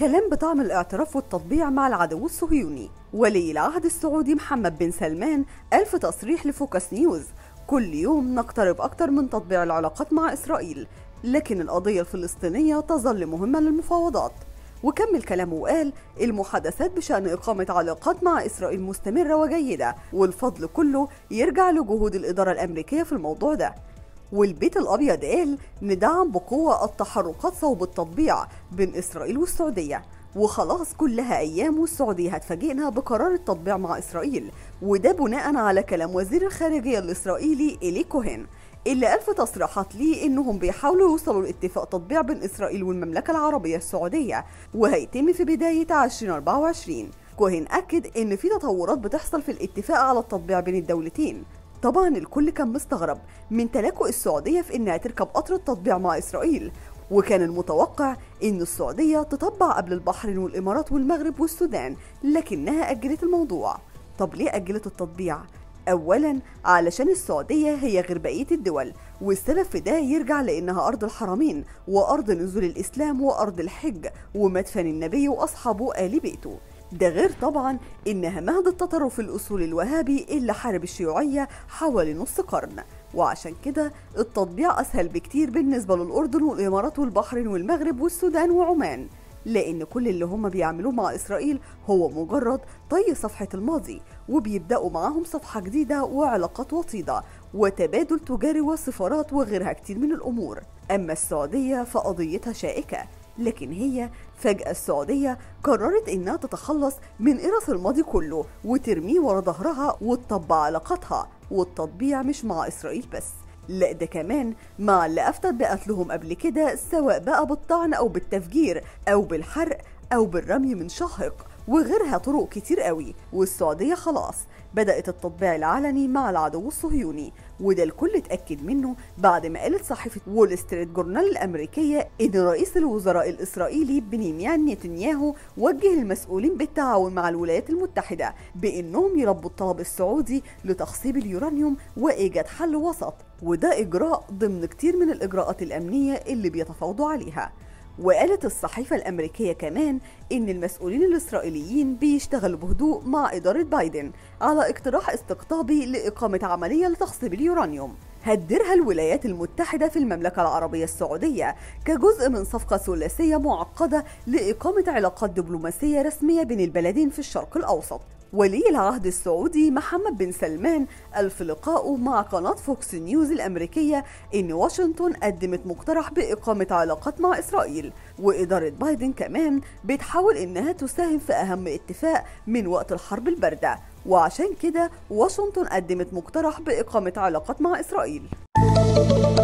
كلام بطعم الاعتراف والتطبيع مع العدو الصهيوني ولي العهد السعودي محمد بن سلمان ألف تصريح لفوكس نيوز كل يوم نقترب أكثر من تطبيع العلاقات مع إسرائيل لكن القضية الفلسطينية تظل مهمة للمفاوضات وكمل كلامه وقال المحادثات بشأن إقامة علاقات مع إسرائيل مستمرة وجيدة والفضل كله يرجع لجهود الإدارة الأمريكية في الموضوع ده والبيت الأبيض قال ندعم بقوة التحركات صوب التطبيع بين إسرائيل والسعودية وخلاص كلها أيام والسعودية هتفاجئنا بقرار التطبيع مع إسرائيل وده بناء على كلام وزير الخارجية الإسرائيلي إيلي كوهين اللي ألف تصريحات ليه إنهم بيحاولوا يوصلوا لاتفاق تطبيع بين إسرائيل والمملكة العربية السعودية وهيتم في بداية 2024 كوهين أكد إن في تطورات بتحصل في الاتفاق على التطبيع بين الدولتين طبعا الكل كان مستغرب من تلاكؤ السعودية في إنها تركب قطر التطبيع مع إسرائيل وكان المتوقع إن السعودية تطبع قبل البحرين والإمارات والمغرب والسودان لكنها أجلت الموضوع طب ليه أجلت التطبيع؟ أولا علشان السعودية هي غير بقية الدول والسبب في ده يرجع لأنها أرض الحرمين وأرض نزول الإسلام وأرض الحج ومدفن النبي وأصحابه آل بيته ده غير طبعا إنها مهد التطرف الأصولي الوهابي اللي حارب الشيوعية حوالي نص قرن وعشان كده التطبيع أسهل بكتير بالنسبة للأردن والإمارات والبحرين والمغرب والسودان وعمان لأن كل اللي هم بيعملوه مع إسرائيل هو مجرد طي صفحة الماضي وبيبدأوا معاهم صفحة جديدة وعلاقات وطيدة وتبادل تجاري وسفارات وغيرها كتير من الأمور أما السعودية فقضيتها شائكة لكن هي فجأة السعودية قررت إنها تتخلص من إرث الماضي كله وترميه ورا ظهرها وتطبع علاقاتها والتطبيع مش مع إسرائيل بس لا ده كمان مع اللي أفتت بقتلهم قبل كده سواء بقى بالطعن أو بالتفجير أو بالحرق أو بالرمي من شاهق وغيرها طرق كتير قوي والسعودية خلاص بدأت التطبيع العلني مع العدو الصهيوني وده الكل اتأكد منه بعد ما قالت صحيفة وول ستريت جورنال الأمريكية إن رئيس الوزراء الإسرائيلي بنيامين نتنياهو وجه المسؤولين بالتعاون مع الولايات المتحدة بإنهم يربوا الطلب السعودي لتخصيب اليورانيوم وإيجاد حل وسط وده إجراء ضمن كتير من الإجراءات الأمنية اللي بيتفاوضوا عليها وقالت الصحيفة الأمريكية كمان إن المسؤولين الإسرائيليين بيشتغلوا بهدوء مع إدارة بايدن على اقتراح استقطابي لإقامة عملية لتخصيب اليورانيوم هتديرها الولايات المتحدة في المملكة العربية السعودية كجزء من صفقة ثلاثية معقدة لإقامة علاقات دبلوماسية رسمية بين البلدين في الشرق الأوسط ولي العهد السعودي محمد بن سلمان قال في لقائه مع قناة فوكس نيوز الأمريكية إن واشنطن قدمت مقترح بإقامة علاقات مع إسرائيل وإدارة بايدن كمان بتحاول إنها تساهم في أهم اتفاق من وقت الحرب الباردة وعشان كده واشنطن قدمت مقترح بإقامة علاقات مع إسرائيل